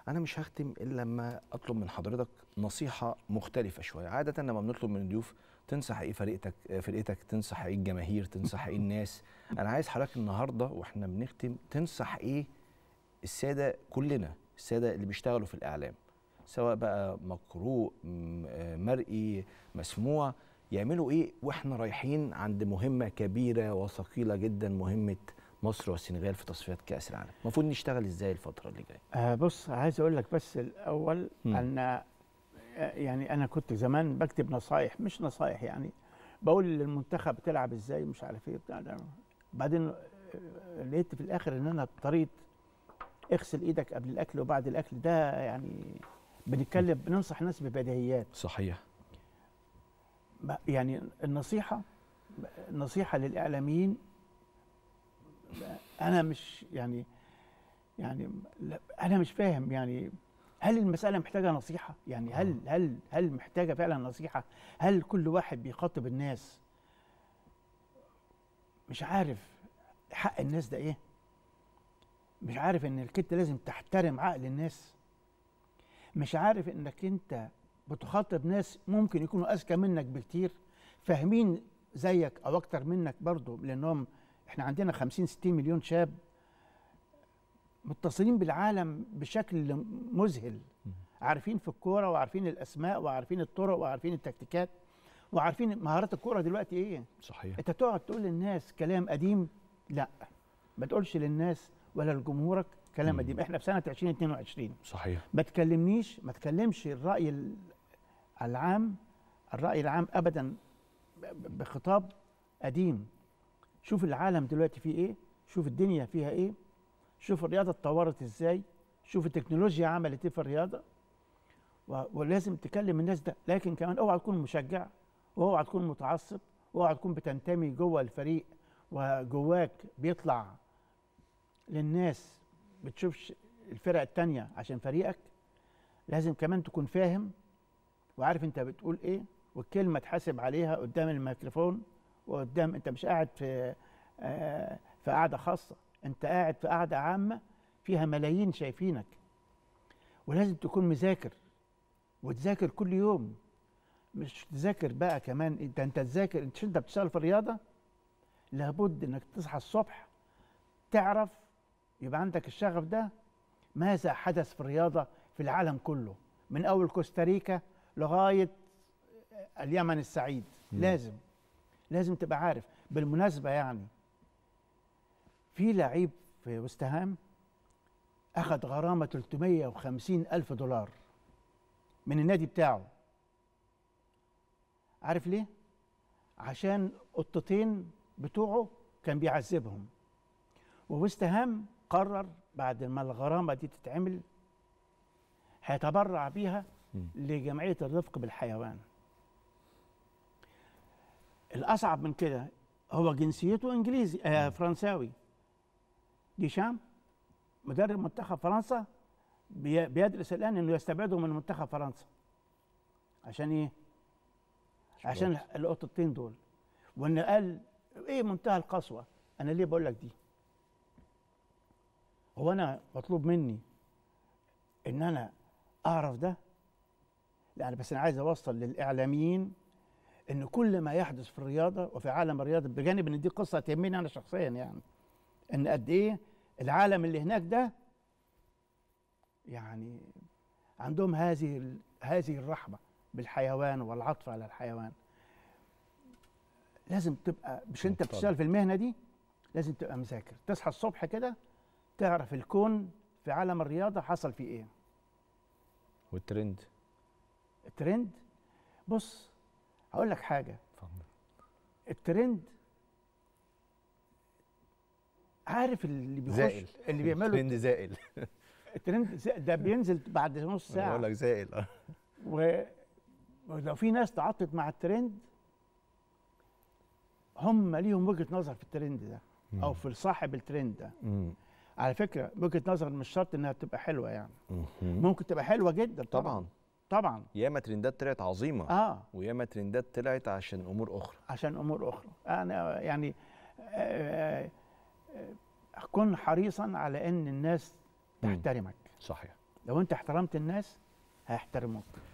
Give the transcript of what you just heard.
انا مش هختم الا لما اطلب من حضرتك نصيحه مختلفه شويه عاده لما بنطلب من الضيوف تنصح ايه فرقتك فرقتك تنصح ايه الجماهير تنصح ايه الناس انا عايز حضرتك النهارده واحنا بنختم تنصح ايه الساده كلنا الساده اللي بيشتغلوا في الاعلام سواء بقى مقروء م- آه، مرئي مسموع يعملوا ايه واحنا رايحين عند مهمه كبيره وثقيله جدا مهمه مصر والسنغال في تصفيات كاس العالم المفروض نشتغل ازاي الفتره اللي جايه آه بص عايز اقول لك بس الاول مم. ان آه، يعني انا كنت زمان بكتب نصايح مش نصايح يعني بقول للمنتخب تلعب ازاي مش عارف ايه بتاع ده. بعدين آه، لقيت في الاخر ان انا طريقه اغسل ايدك قبل الاكل وبعد الاكل ده يعني بنتكلم بننصح ناس ببديهيات صحيح ما- يعني النصيحة النصيحة للإعلاميين أنا مش يعني يعني لا- أنا مش فاهم يعني هل المسألة محتاجة نصيحة؟ يعني هل هل هل محتاجة فعلا نصيحة؟ هل كل واحد بيخاطب الناس مش عارف حق الناس ده إيه؟ مش عارف إن الكت لازم تحترم عقل الناس مش عارف إنك أنت بتخاطب ناس ممكن يكونوا اذكى منك بكتير فاهمين زيك او اكتر منك برضو لانهم احنا عندنا 50 60 مليون شاب متصلين بالعالم بشكل مذهل عارفين في الكوره وعارفين الاسماء وعارفين الطرق وعارفين التكتيكات وعارفين مهارات الكوره دلوقتي ايه صحيح انت تقعد تقول للناس كلام قديم لا ما تقولش للناس ولا لجمهورك كلام مم. قديم احنا في سنه 2022 صحيح ما تكلمنيش ما تكلمش الرأي ال- العام الرأي العام أبدا ب- بخطاب قديم شوف العالم دلوقتي فيه إيه شوف الدنيا فيها إيه شوف الرياضة اتطورت إزاي شوف التكنولوجيا عملت إيه في الرياضة و- ولازم تكلم الناس ده لكن كمان اوعى تكون مشجع واوعى تكون متعصب واوعى تكون بتنتمي جوه الفريق وجواك بيطلع للناس بتشوفش الفرق التانية عشان فريقك لازم كمان تكون فاهم وعارف انت بتقول ايه والكلمة تحاسب عليها قدام الميكروفون وقدام انت مش قاعد في آه في قاعدة خاصة انت قاعد في قاعدة عامة فيها ملايين شايفينك ولازم تكون مذاكر وتذاكر كل يوم مش تذاكر بقى كمان انت انت تذاكر انت انت بتشتغل في الرياضة لابد انك تصحى الصبح تعرف يبقى عندك الشغف ده ماذا حدث في الرياضة في العالم كله من أول كوستاريكا لغاية اليمن السعيد مم. لازم لازم تبقى عارف بالمناسبة يعني في لعيب في وست هام أخذ غرامة 350 ألف دولار من النادي بتاعه عارف ليه؟ عشان قطتين بتوعه كان بيعذبهم ووست هام قرر بعد ما الغرامة دي تتعمل هيتبرع بيها مم. لجمعية الرفق بالحيوان الأصعب من كده هو جنسيته إنجليزي آه فرنساوي ديشام مدرب منتخب فرنسا بي- بيدرس الآن إنه يستبعده من منتخب فرنسا عشان إيه؟ عشان القطتين دول وإن قال إيه منتهى القسوة أنا ليه بقول لك دي؟ هو انا مطلوب مني ان انا اعرف ده لا أنا بس انا عايز اوصل للاعلاميين ان كل ما يحدث في الرياضه وفي عالم الرياضه بجانب ان دي قصه تهمني انا شخصيا يعني ان قد ايه العالم اللي هناك ده يعني عندهم هذه ال- هذه الرحمه بالحيوان والعطف على الحيوان لازم تبقى مش انت طبعا. بتشتغل في المهنه دي لازم تبقى مذاكر تصحى الصبح كده تعرف الكون في عالم الرياضه حصل فيه ايه والترند الترند بص هقول لك حاجه اتفضل الترند عارف اللي بيخش زائل اللي بيعملوا ترند زائل الترند ز- ده بينزل بعد نص أنا بقول ساعه لك زائل اه و- ولو في ناس تعاطت مع الترند هم ليهم وجهه نظر في الترند ده او في صاحب الترند ده مم. على فكره وجهه نظر مش شرط انها تبقى حلوه يعني مم. ممكن تبقى حلوه جدا طبعا طبعا ياما ترندات طلعت عظيمه اه وياما ترندات طلعت عشان امور اخرى عشان امور اخرى انا يعني آه، آه، كن حريصا على ان الناس مم. تحترمك صحيح لو انت احترمت الناس هيحترموك